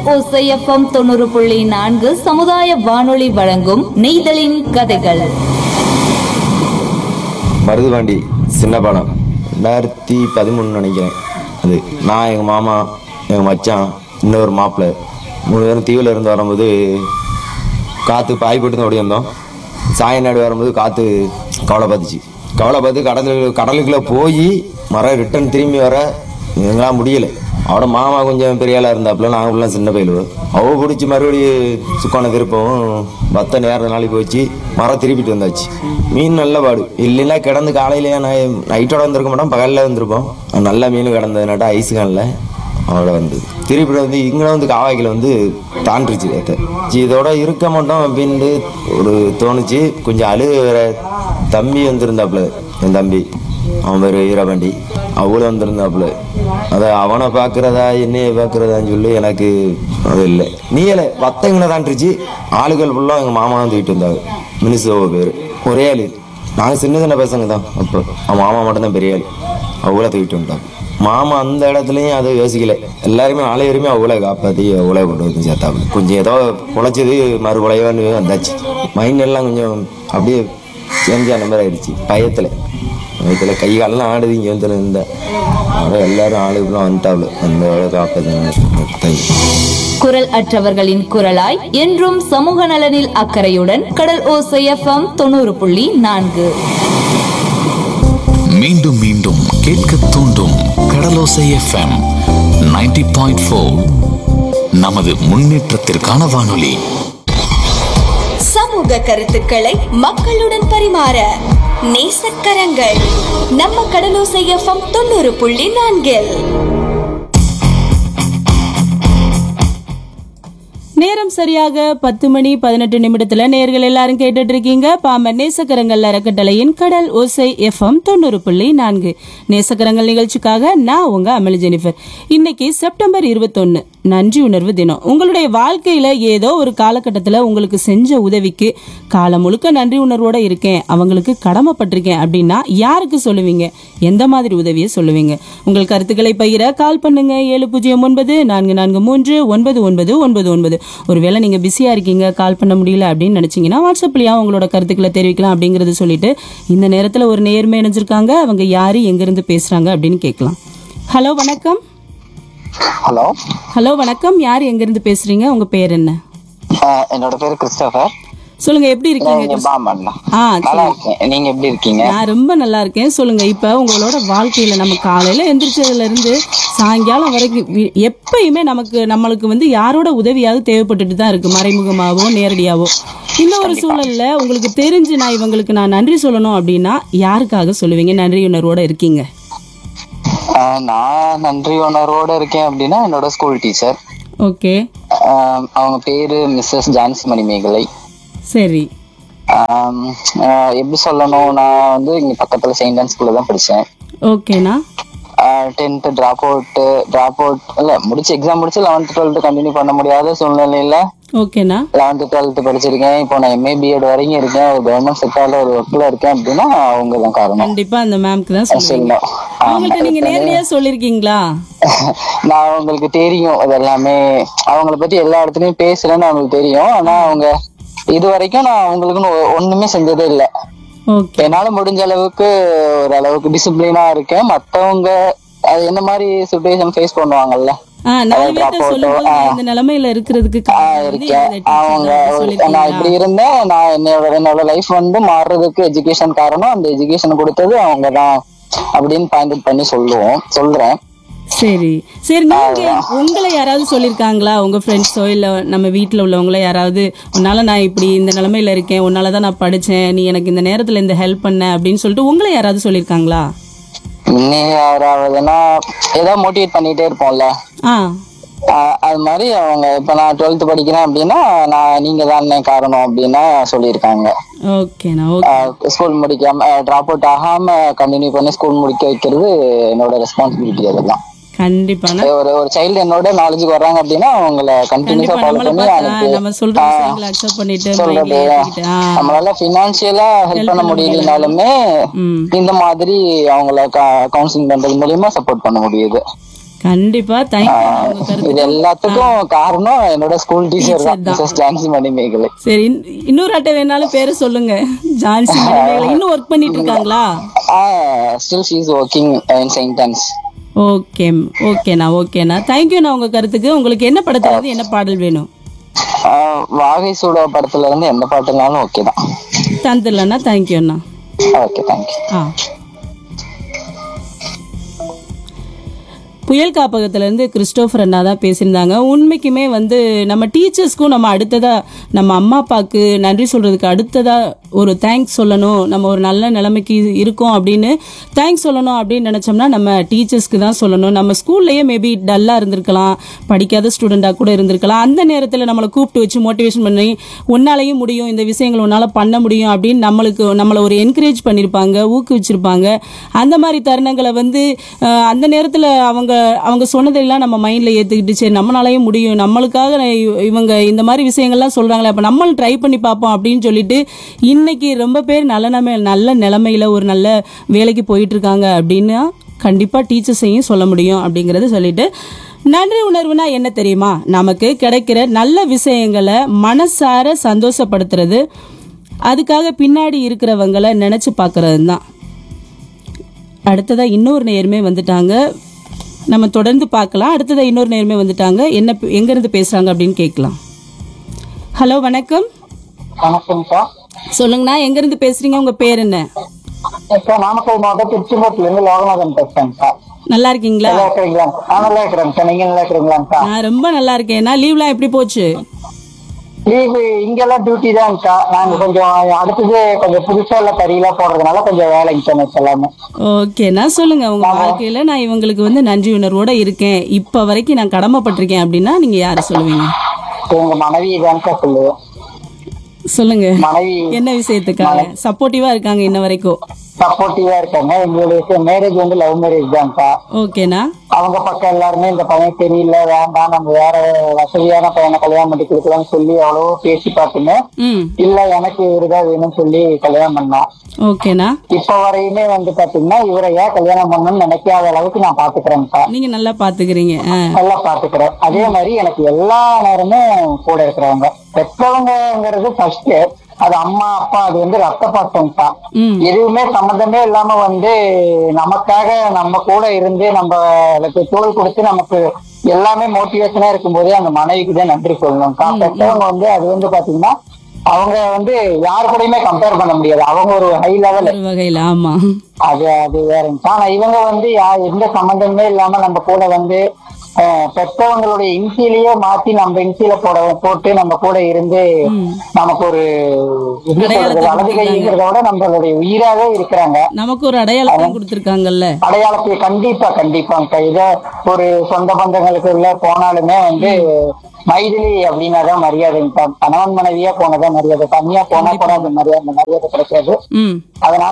ஓசைஎஃப்எம் தொண்ணூறு புள்ளி நான்கு சமுதாய வானொலி வழங்கும் நெய்தலின் கதைகள் மருதுபாண்டி சின்ன பாலம் ரெண்டாயிரத்தி பதிமூணு நினைக்கிறேன் அது நான் எங்கள் மாமா எங்கள் மச்சான் இன்னொரு மாப்பிள்ளை மூணு பேரும் தீவில் இருந்து வரும்போது காற்று பாய் போட்டு தான் ஓடி வந்தோம் சாயநாடு வரும்போது காற்று கவலை பார்த்துச்சு கவலை பார்த்து கடலுக்கு கடலுக்குள்ளே போய் மரம் ரிட்டன் திரும்பி வர எங்களாம் முடியலை அவட மாமா கொஞ்சம் பெரிய ஆளாக இருந்தாப்புல நாங்கள் ஃபுல்லாக சின்ன பயிலுவோம் அவ பிடிச்சி மறுபடியும் சுக்கான திருப்பவும் பத்த நேரம் நாளைக்கு போச்சு மரம் திருப்பிட்டு வந்தாச்சு மீன் நல்ல பாடு இல்லைன்னா கிடந்து காலையிலேயே நான் நைட்டோட வந்திருக்க மாட்டோம் பகலில் வந்திருப்போம் நல்ல மீன் கிடந்ததுனாட்டா ஐஸ் கானில் அவளை வந்து திருப்பி வந்து இங்கே வந்து காவாய்க்கில் வந்து தாண்டிருச்சு நேற்று சரி, இதோட இருக்க மாட்டோம் அப்படின்ட்டு ஒரு தோணுச்சு கொஞ்சம் அழுக வேற தம்பி வந்திருந்தாப்புல என் தம்பி அவன் பேர் வீரபாண்டி அவளும் வந்திருந்தாப்புல அதை அவனை பார்க்குறதா என்னைய பார்க்குறதான்னு சொல்லி எனக்கு அது இல்லை நீல வத்தங்களை தாண்டிருச்சு ஆளுகள் ஃபுல்லாக எங்கள் மாமா வந்து வீட்டு வந்தாங்க மினிசோ பேர் ஒரே ஆள் நாங்கள் சின்ன சின்ன பசங்க தான் அப்போ அவன் மாமா மட்டும்தான் பெரிய ஆள் அவளை தூக்கிட்டு வந்தாங்க மாமா அந்த இடத்துலையும் அதை யோசிக்கல எல்லாருமே ஆளையருமே அவளை காப்பாற்றி அவளை கொண்டு வந்து சேர்த்தாப்புல கொஞ்சம் ஏதோ பொழைச்சது மறுபழையான்னு வந்தாச்சு மைண்ட் எல்லாம் கொஞ்சம் அப்படியே சேஞ்ச் ஆன மாதிரி ஆயிடுச்சு பயத்தில் பயத்தில் கை காலெல்லாம் ஆடுது இங்கே வந்து இருந்தேன் அதான் எல்லாரும் ஆளுகளும் வந்துட்டாப்புல அந்த அவளை காப்பாற்ற குரல் அற்றவர்களின் குரலாய் என்றும் சமூக நலனில் அக்கறையுடன் கடல் ஓசைஎஃப்எம் தொண்ணூறு புள்ளி நான்கு மீண்டும் மீண்டும் கேட்க தூண்டும் கடலோசை எஃப்எம் 90.4 பாயிண்ட் ஃபோர் நமது முன்னேற்றத்திற்கான வானொலி சமூக கருத்துக்களை மக்களுடன் பரிமாற நேசக்கரங்கள் நம்ம கடலோசை எஃப்எம் தொண்ணூறு புள்ளி நான்கில் நேரம் சரியாக பத்து மணி பதினெட்டு நிமிடத்துல நேர்கள் எல்லாரும் கேட்டுட்டு இருக்கீங்க பாம்பன் நேசக்கரங்கள் அறக்கட்டளையின் கடல் ஓசை எஃப்எம் தொண்ணூறு புள்ளி நான்கு நேசக்கரங்கள் நிகழ்ச்சிக்காக நான் உங்க அமளி ஜெனிஃபர் இன்னைக்கு செப்டம்பர் இருபத்தொன்னு நன்றி உணர்வு தினம் உங்களுடைய வாழ்க்கையில ஏதோ ஒரு காலகட்டத்துல உங்களுக்கு செஞ்ச உதவிக்கு காலம் முழுக்க நன்றி உணர்வோட இருக்கேன் அவங்களுக்கு கடமைப்பட்டிருக்கேன் அப்படின்னா யாருக்கு சொல்லுவீங்க எந்த மாதிரி உதவியை சொல்லுவீங்க உங்கள் கருத்துக்களை பகிர கால் பண்ணுங்க ஏழு பூஜ்ஜியம் ஒன்பது நான்கு நான்கு மூன்று ஒன்பது ஒன்பது ஒன்பது ஒன்பது ஒருவேளை நீங்க பிஸியா இருக்கீங்க கால் பண்ண முடியல அப்படின்னு நினைச்சீங்கன்னா வாட்ஸ்அப்லயா உங்களோட கருத்துக்களை தெரிவிக்கலாம் அப்படிங்கறது சொல்லிட்டு இந்த நேரத்துல ஒரு நேர்மை இணைஞ்சிருக்காங்க அவங்க யாரு எங்க இருந்து பேசுறாங்க அப்படின்னு கேட்கலாம் ஹலோ வணக்கம் ஹலோ ஹலோ வணக்கம் யார் எங்க இருந்து பேசுறீங்க உங்க பேர் என்ன ஆஹ் என்னோட பேர் கிறிஸ்டோபர் சொல்லுங்க எப்படி இருக்கீங்க நீங்க பாம்பண்ணா ஆ நல்லா சரி. இருக்கேன் நீங்க எப்படி இருக்கீங்க நான் ரொம்ப நல்லா இருக்கேன் சொல்லுங்க இப்ப உங்களோட வாழ்க்கையில நம்ம காலையில எந்திரிச்சதுல இருந்து சாயங்காலம் வரைக்கும் வி- எப்பயுமே நமக்கு நம்மளுக்கு வந்து யாரோட உதவியாவது தேவைப்பட்டுட்டு தான் இருக்கு மறைமுகமாவோ நேரடியாவோ இந்த ஒரு சூழல்ல உங்களுக்கு தெரிஞ்சு நான் இவங்களுக்கு நான் நன்றி சொல்லணும் அப்படின்னா யாருக்காக சொல்லுவீங்க நன்றி உணர்வோட இருக்கீங்க ஆஹ் நான் நன்றி உணர்வோட இருக்கேன் அப்படின்னா என்னோட ஸ்கூல் டீச்சர் ஓகே அவங்க பேரு மிஸ்ஸஸ் ஜான்சி மணிமேகலை சரி ஆம், ஆஹ் எப்படி சொல்லணும் நான் வந்து இங்க பக்கத்துல செயின்ட் ஆன் ஸ்கூல்ல தான் படிச்சேன் ஓகேண்ணா tenth drop out drop out இல்ல முடிச்சு எக்ஸாம் முடிச்சு லெவன்த் டுவெல்த் கண்டினியூ பண்ண முடியாத சூழ்நிலையில ஓகேண்ணா லெவன்த் டுவெல்த் படிச்சிருக்கேன் இப்போ நான் எம்ஏ பிஎட் வரைக்கும் இருக்கேன் ஒரு கவர்மெண்ட் செக்டர்ல ஒரு ஒர்க்ல இருக்கேன் அப்படின்னா அவங்க தான் காரணம் கண்டிப்பா அந்த மேம்க்கு தான் சொல்லுவீங்க சொல்லணும் ஆமா. அவங்கள்ட்ட நீங்க நேரடியா சொல்லிருக்கீங்களா நான் அவங்களுக்கு தெரியும் அது எல்லாமே அவங்கள பத்தி எல்லா இடத்துலயும் பேசுறேன்னு அவங்களுக்கு தெரியும் ஆனா அவங்க இது வரைக்கும் நான் அவங்களுக்குன்னு ஒ- ஒண்ணுமே செஞ்சதே இல்ல ஓகே என்னால முடிஞ்ச அளவுக்கு ஒரு அளவுக்கு டிசிப்ளினா இருக்கேன் மத்தவங்க அது என்ன மாதிரி சுச்சுவேஷன் ஃபேஸ் பண்ணுவாங்கல்ல ஆ நாலு அதாவது பேர்த்த drop out, சொல்லும் போது ஆ. நான் இந்த நிலைமையில இருக்கிறதுக்கு ஆஹ் காரணம் வந்து இருக்கேன் இந்த teacher அவங்க தான் ஒரு- சொல்லிருக்கீங்களா? நான் இப்படி இருந்தேன் நான் என்னோட என்னோட லைஃப் வந்து மாறுறதுக்கு எஜுகேஷன் காரணம் அந்த எஜுகேஷன் கொடுத்தது அவங்க தான் அப்படின்னு பாயிண்ட் அவுட் பண்ணி சொல்லுவோம் சொல்றேன் சரி சரி நீங்க உங்களை யாராவது சொல்லிருக்காங்களா உங்க ஃப்ரெண்ட்ஸோ இல்ல நம்ம வீட்ல உள்ளவங்கள யாராவது உன்னால நான் இப்படி இந்த நிலைமையில இருக்கேன் உன்னால தான் நான் படிச்சேன் நீ எனக்கு இந்த நேரத்துல இந்த ஹெல்ப் பண்ண அப்படின்னு சொல்லிட்டு உங்களை யாராவது சொல்லிருக்காங்களா இன்னும் யாராவதுன்னா ஏதாவது மோட்டிவேட் பண்ணிட்டே இருப்போம்ல ஆ ஆஹ் அது மாதிரி அவங்க இப்ப நான் டுவெல்த் படிக்கிறேன் அப்படின்னா நான் நீங்க தான் காரணம் அப்படின்னா சொல்லியிருக்காங்க ஓகேண்ணா ஓகே ஸ்கூல் முடிக்காம டிராப் அவுட் ஆகாம கண்டினியூ பண்ணி ஸ்கூல் முடிக்க வைக்கிறது என்னோட ரெஸ்பான்சிபிலிட்டி அதெல்லாம் கண்டிப்பாண்ணா ஒரு ஒரு சைல்டு என்னோட நாலேஜுக்கு வர்றாங்க அப்படின்னா அவங்கள கண்டினியூஸா கண்டிப்பா ஃபாலோ நம்மள பண்ணி பார்த்து ஆ, அனுப்பி நம்ம சொல்ற விஷயங்களை அக்செப்ட் பண்ணிட்டு சொல்றது மைண்ட்ல ஏத்திக்கிட்டு ஆ நம்மளால பினான்சியலா ஹெல்ப் பண்ண முடியலனாலுமே ம் இந்த மாதிரி அவங்கள கவுன்சிலிங் பண்றது மூலியமா சப்போர்ட் பண்ண முடியுது கண்டிப்பா தேங்க்யூ உங்க இது கருத்து எல்லாத்துக்கும் காரணம் என்னோட ஸ்கூல் டீச்சர் தான் Teacher தான். மிஸ்ஸஸ் ஜான்சி மணிமேகலை சரி இன்- இன்னொரு அட்டை வேணாலும் பேரை சொல்லுங்க ஜான்சி மணிமேகலை. இன்னும் ஒர்க் பண்ணிட்டு இருக்காங்களா still she is working in Saint Anne's okay ஓகேண்ணா ஓகேண்ணா தேங்க்யூண்ணா உங்க கருத்துக்கு உங்களுக்கு என்ன படத்துல இருந்து என்ன பாடல் வேணும் வாகை சூடா படத்துல இருந்து எந்த பாட்டுனாலும் ஓகே தான் தந்துடலண்ணா தேங்க்யூண்ணா ஓகே தேங்க்யூ ஆ புயல் காப்பகத்திலேருந்து கிறிஸ்டோஃபர் அண்ணா தான் பேசியிருந்தாங்க உண்மைக்குமே வந்து நம்ம டீச்சர்ஸ்க்கும் நம்ம அடுத்ததா நம்ம அம்மா அப்பாவுக்கு நன்றி சொல்றதுக்கு அடுத்ததா ஒரு தேங்க்ஸ் சொல்லணும் நம்ம ஒரு நல்ல நிலைமைக்கு இருக்கோம் அப்படின்னு தேங்க்ஸ் சொல்லணும் அப்படின்னு நினைச்சோம்னா நம்ம டீச்சர்ஸ்க்கு தான் சொல்லணும் நம்ம ஸ்கூல்லையே மேபி டல்லாக இருந்திருக்கலாம் படிக்காத ஸ்டூடெண்டாக கூட இருந்திருக்கலாம் அந்த நேரத்தில் நம்மளை கூப்பிட்டு வச்சு மோட்டிவேஷன் பண்ணி உன்னாலையும் முடியும் இந்த விஷயங்கள் உன்னால் பண்ண முடியும் அப்படின்னு நம்மளுக்கு நம்மளை ஒரு என்கரேஜ் பண்ணியிருப்பாங்க ஊக்குவிச்சிருப்பாங்க அந்த மாதிரி தருணங்களை வந்து அஹ், அந்த நேரத்தில் அவங்க அவங்க சொன்னதெல்லாம் நம்ம மைண்டில் ஏற்றுக்கிட்டு சரி நம்மளாலையும் முடியும் நம்மளுக்காக இ- இவங்க இந்த மாதிரி விஷயங்கள்லாம் சொல்கிறாங்களே அப்போ நம்மளும் ட்ரை பண்ணி பார்ப்போம் அப்படின்னு சொல்லிட்டு இன்னைக்கு ரொம்ப பேர் நல்ல நிலைமை நல்ல நிலைமையில ஒரு நல்ல வேலைக்கு போயிட்டு இருக்காங்க அப்படின்னா கண்டிப்பாக டீச்சர்ஸையும் சொல்ல முடியும் அப்படிங்கிறத சொல்லிட்டு நன்றி உணர்வுனா என்ன தெரியுமா நமக்கு கிடைக்கிற நல்ல விஷயங்களை மனசார சந்தோஷப்படுத்துறது அதுக்காக பின்னாடி இருக்கிறவங்கள நினைச்சு பார்க்கறது தான் அடுத்ததா இன்னொரு நேர்மே வந்துட்டாங்க நம்ம தொடர்ந்து பார்க்கலாம் அடுத்ததா இன்னொரு நேர்மே வந்துட்டாங்க என்ன பே- எங்க இருந்து பேசுறாங்க அப்படின்னு கேட்கலாம் ஹலோ வணக்கம் வணக்கம்ப்பா சொல்லுங்கண்ணா எங்க இருந்து பேசுறீங்க உங்க பேர் என்ன இப்போ நாமக்கல் மாவட்டம் திருச்செங்கோட்டுல இருந்து லோகநாதன் பேசுறேன்ப்பா நல்லா இருக்கீங்களா நல்லா இருக்கிறீங்களா நான் நல்லா இருக்கிறேன்ப்பா நீங்க நல்லா இருக்கிறீங்களாப்பா நான் ரொம்ப நல்லா இருக்கேன் லீவ்லாம் எப்படி போச்சு லீவு இங்கெல்லாம் டியூட்டி தான்க்கா நாங்க கொஞ்சம் அடுத்தது கொஞ்சம் புதுசா உள்ள கறியெல்லாம் போடுறதுனால கொஞ்சம் வேலைக்கு நேற்று எல்லாமே ஓகேண்ணா சொல்லுங்க உங்க வாழ்க்கையில நான் இவங்களுக்கு வந்து நன்றி உணர்வோட இருக்கேன் இப்ப வரைக்கும் நான் கடமைப்பட்டிருக்கேன் அப்படின்னா நீங்க யாரை சொல்லுவீங்க எங்க மனைவி தான்க்கா சொல்லுவேன் சொல்லுங்க மனைவி என்ன விஷயத்துக்காக சப்போர்ட்டிவா இருக்காங்க இன்ன வரைக்கும் சப்போர்ட்டிவா இருக்காங்க எங்களுடைய மேரேஜ் வந்து லவ் மேரேஜ் தான்க்கா ஓகேண்ணா அவங்க பக்கம் எல்லாருமே இந்த பையன் தெரியல வேண்டாம் நம்ம வேற வசதியான பையனை கல்யாணம் பண்ணி கொடுக்கலாம்னு சொல்லி அவ்வளவோ பேசி பார்த்துங்க ம் இல்ல எனக்கு இவருதான் வேணும்னு சொல்லி கல்யாணம் பண்ணோம் ஓகேண்ணா இப்ப வரையுமே வந்து பாத்தீங்கன்னா இவரை ஏன் கல்யாணம் பண்ணணும்னு நினைக்காத அளவுக்கு நான் பாத்துக்கிறேன்ப்பா நீங்க நல்லா பாத்துக்கிறீங்க ஆ நல்லா பாத்துக்கிறேன் அதே மாதிரி எனக்கு எல்லா நேரமும் கூட இருக்கிறவங்க பெற்றவங்கங்கிறது ஃபர்ஸ்ட் அது அம்மா அப்பா அது வந்து ரத்த பாசம் தான் ம் எதுவுமே சம்மந்தமே இல்லாம வந்து நமக்காக நம்ம கூட இருந்து நம்மளுக்கு தோல் கொடுத்து நமக்கு எல்லாமே மோட்டிவேஷனா இருக்கும்போதே அந்த மனைவிக்கு தான் நன்றி சொல்லணும் பெற்றவங்க வந்து அது வந்து பாத்தீங்கன்னா அவங்க வந்து யாரு கூடயுமே கம்பேர் பண்ண முடியாது அவங்க ஒரு ஹை லெவல் ஒரு வகையில ஆமா அது அது வேறங்க ஆனா இவங்க வந்து யா- எந்த சம்பந்தமே இல்லாம நம்ம கூட வந்து அஹ், பெற்றவங்களுடைய இன்சியிலேயே மாத்தி நம்ம இன்சியில போட போட்டு நம்ம கூட இருந்து நமக்கு ஒரு எப்படி அடையாளத்தை சொல்றது அழகு கைங்கிறத விட நம்மளுடைய உயிராவே இருக்கிறாங்க நமக்கு ஒரு அடையாளத்தையும் கொடுத்துருக்காங்கல்ல அடையாளத்தை கண்டிப்பா கண்டிப்பா இத ஒரு சொந்த பந்தங்களுக்கு உள்ள போனாலுமே வந்து மைதிலி அப்படின்னாதான் மரியாதைங்க கணவன் மனைவியா போனதான் மரியாதை தனியா போனா கூட அந்த மரியாதை அந்த மரியாதை கிடைக்காது ம் அதனால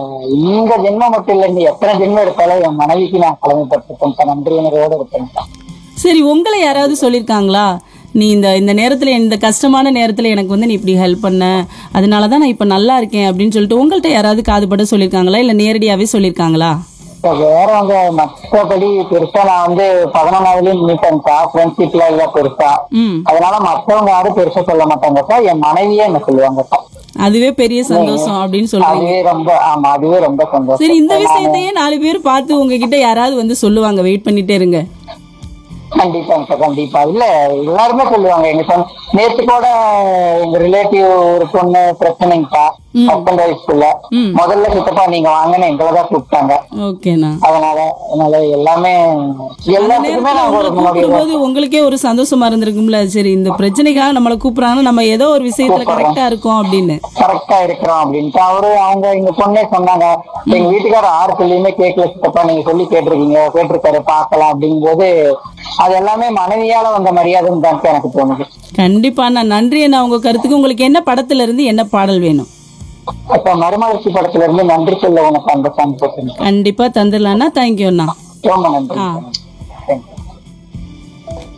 இந்த ஜென்மம் மட்டும் இல்ல இந்த எத்தனை ஜென்மம் எடுத்தாலும் என் மனைவிக்கு நான் கடமைப்பட்டிருக்கேன் நன்றி உணர்வோடு இருப்பேன் சரி உங்களை யாராவது சொல்லியிருக்காங்களா நீ இந்த இந்த நேரத்துல இந்த கஷ்டமான நேரத்துல எனக்கு வந்து நீ இப்படி ஹெல்ப் பண்ண அதனால தான் நான் இப்ப நல்லா இருக்கேன் அப்படின்னு சொல்லிட்டு உங்கள்ட்ட யாராவது காதுபட சொல்லியிருக்காங்களா இல்ல நேரடியாவே சொல்லியிருக்காங்களா இப்ப வேறவங்க மற்றபடி பெருசா நான் வந்து பதினொன்னாவதுலயும் நின்றுட்டேன்ப்பா ஃப்ரெண்ட்ஷிப்ல இல்ல பெருசா ம் அதனால மத்தவங்க யாரும் பெருசா சொல்ல மாட்டாங்கப்பா என் மனைவியே என்ன சொல்லுவாங்கப்பா அதுவே பெரிய சந்தோஷம் அப்படின்னு சொல்றீங்க அதுவே ரொம்ப ஆமா அதுவே ரொம்ப சந்தோஷம் சரி இந்த விஷயத்தையே நாலு பேர் பார்த்து உங்ககிட்ட யாராவது வந்து சொல்லுவாங்க வெயிட் பண்ணிட்டே இருங்க கண்டிப்பாங்க கண்டிப்பா இல்ல எல்லாருமே சொல்லுவாங்க எங்க சொந்த நேத்து கூட எங்க ரிலேட்டிவ் ஒரு பொண்ணு பிரச்சனைங்கப்பா ஹஸ்பண்ட் ஒய்ஃப்குள்ள முதல்ல சித்தப்பா நீங்க வாங்கன்னு எங்களை தான் கூப்பிட்டாங்க ஓகேண்ணா அதனால அதனால எல்லாமே எல்லாத்துக்குமே நாங்க ஒரு முன்னாடி போது உங்களுக்கே ஒரு சந்தோஷமா இருந்திருக்கும்ல சரி இந்த பிரச்சனைக்காக நம்மளை கூப்பிடுறாங்கன்னா நம்ம ஏதோ ஒரு விஷயத்துல கரெக்டா இருக்கோம் அப்படின்னு கரெக்டா இருக்கிறோம் அப்படின்ட்டு அவரு அவங்க எங்க பொண்ணே சொன்னாங்க எங்க வீட்டுக்காரர் ஆறு சொல்லியுமே கேட்கல சித்தப்பா நீங்க சொல்லி கேட்டிருக்கீங்க கேட்டிருக்காரு பார்க்கலாம் அப்படிங்கும்போது அது எல்லாமே மனைவியால வந்த மரியாதைன்னு தான் எனக்கு தோணுது கண்டிப்பா நான் நன்றி அண்ணா உங்க கருத்துக்கு உங்களுக்கு என்ன படத்துல இருந்து என்ன பாடல் வேணும் அப்ப மறுமலர்ச்சி படத்துல இருந்து நன்றி சொல்ல உனக்கு அந்த சாங் போட்டுருங்க கண்டிப்பா தந்துடலாம்னா தேங்க்யூ அண்ணா ரொம்ப நன்றி ஆ. Thank you.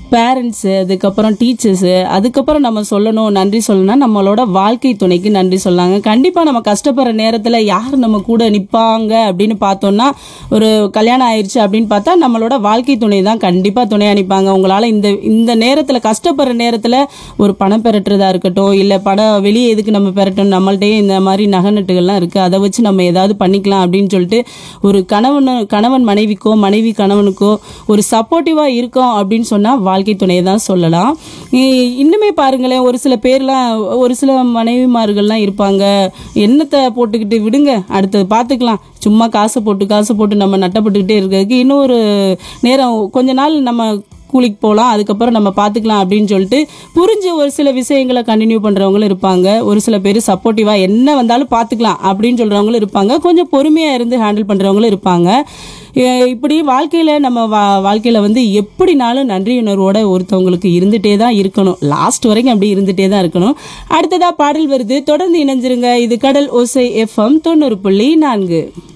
பேரண்ட்ஸு அதுக்கப்புறம் டீச்சர்ஸு அதுக்கப்புறம் நம்ம சொல்லணும் நன்றி சொல்லணும்னா நம்மளோட வாழ்க்கை துணைக்கு நன்றி சொல்லாங்க கண்டிப்பாக நம்ம கஷ்டப்படுற நேரத்தில் யார் நம்ம கூட நிற்பாங்க அப்படின்னு பார்த்தோம்னா ஒரு கல்யாணம் ஆயிடுச்சு அப்படின்னு பார்த்தா நம்மளோட வாழ்க்கை துணை தான் கண்டிப்பாக துணை அனுப்பாங்க உங்களால் இந்த இந்த நேரத்தில் கஷ்டப்படுற நேரத்தில் ஒரு பணம் பெறட்டுறதா இருக்கட்டும் இல்லை பணம் வெளியே எதுக்கு நம்ம பெறட்டும் நம்மள்ட்டயே இந்த மாதிரி நகை நட்டுகள்லாம் இருக்குது அதை வச்சு நம்ம ஏதாவது பண்ணிக்கலாம் அப்படின்னு சொல்லிட்டு ஒரு கணவன் கணவன் மனைவிக்கோ மனைவி கணவனுக்கோ ஒரு சப்போர்ட்டிவாக இருக்கோம் அப்படின்னு சொன்னால் வாழ்க்கை துணையை தான் சொல்லலாம் இ- இன்னுமே பாருங்களேன் ஒரு சில பேர்லாம் ஒரு சில மனைவிமார்கள்லாம் இருப்பாங்க எண்ணத்தை போட்டுக்கிட்டு விடுங்க அடுத்தது பார்த்துக்கலாம் சும்மா காசை போட்டு காசை போட்டு நம்ம நட்டப்பட்டுக்கிட்டே இருக்கிறதுக்கு இன்னும் ஒரு நேரம் கொஞ்ச நாள் நம்ம கூலிக்கு போகலாம் அதுக்கப்புறம் நம்ம பார்த்துக்கலாம் அப்படின்னு சொல்லிட்டு புரிஞ்சு ஒரு சில விஷயங்களை கண்டினியூ பண்ணுறவங்களும் இருப்பாங்க ஒரு சில பேர் சப்போர்ட்டிவாக என்ன வந்தாலும் பார்த்துக்கலாம் அப்படின்னு சொல்கிறவங்களும் இருப்பாங்க கொஞ்சம் பொறுமையாக இருந்து ஹேண்டில் பண்ணுறவங்களும் இருப்பாங்க எ- இப்படி வாழ்க்கையில் நம்ம வா வாழ்க்கையில் வந்து எப்படினாலும் நன்றி உணர்வோட ஒருத்தவங்களுக்கு இருந்துகிட்டே தான் இருக்கணும் லாஸ்ட் வரைக்கும் அப்படி இருந்துகிட்டே தான் இருக்கணும் அடுத்ததாக பாடல் வருது தொடர்ந்து இணைஞ்சிருங்க இது கடல் ஓசை எஃப்எம் தொண்ணூறு புள்ளி நான்கு